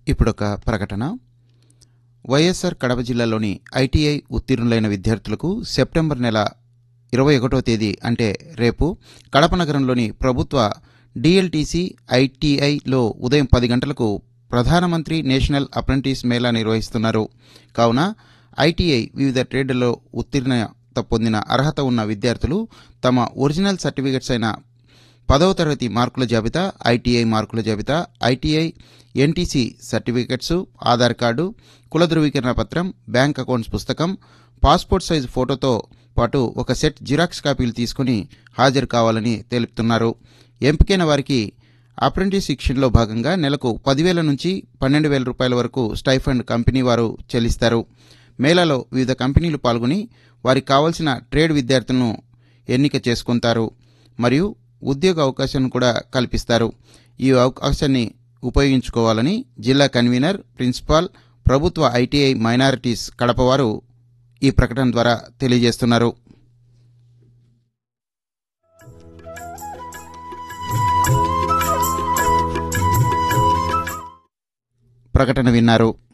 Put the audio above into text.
ఇప్పుడొక ప్రకటన వైఎస్ఆర్ కడప జిల్లాలోని ఐటీఐ ఉత్తీర్ణులైన విద్యార్థులకు సెప్టెంబర్ నెల ఇరవై ఒకటో తేదీ అంటే రేపు కడప నగరంలోని ప్రభుత్వ డిఎల్టీసీ ఐటీఐలో ఉదయం పది గంటలకు ప్రధానమంత్రి నేషనల్ అప్రెంటిస్ మేళా నిర్వహిస్తున్నారు కావున ఐటీఐ వివిధ ట్రేడ్లలో ఉత్తీర్ణత పొందిన అర్హత ఉన్న విద్యార్థులు తమ ఒరిజినల్ సర్టిఫికెట్స్ అయిన పదవ తరగతి మార్కుల జాబితా ఐటీఐ మార్కుల జాబితా ITI NTC certificates Aadhaar card కుల ధృవీకరణ పత్రం బ్యాంక్ అకౌంట్స్ పుస్తకం పాస్పోర్ట్ సైజ్ ఫోటోతో పాటు ఒక సెట్ జిరాక్స్ కాపీలు తీసుకుని హాజరు కావాలని తెలుపుతున్నారు ఎంపికైన వారికి అప్రెంటిస్ శిక్షణలో భాగంగా నెలకు పదివేల నుంచి పన్నెండు వేల రూపాయల వరకు స్టైఫండ్ కంపెనీ వారు చెల్లిస్తారు మేళాలో వివిధ కంపెనీలు పాల్గొని వారికి కావాల్సిన ట్రేడ్ విద్యార్థులను ఎన్నిక చేసుకుంటారు మరియు ఉద్యోగ అవకాశాన్ని కూడా కల్పిస్తారు ఈ అవకాశాన్ని ఉపయోగించుకోవాలని జిల్లా కన్వీనర్ ప్రిన్సిపాల్ ప్రభుత్వ ఐటీఐ మైనారిటీస్ కడప వారు ఈ ప్రకటన ద్వారా తెలియజేస్తున్నారు ప్రకటన విన్నారు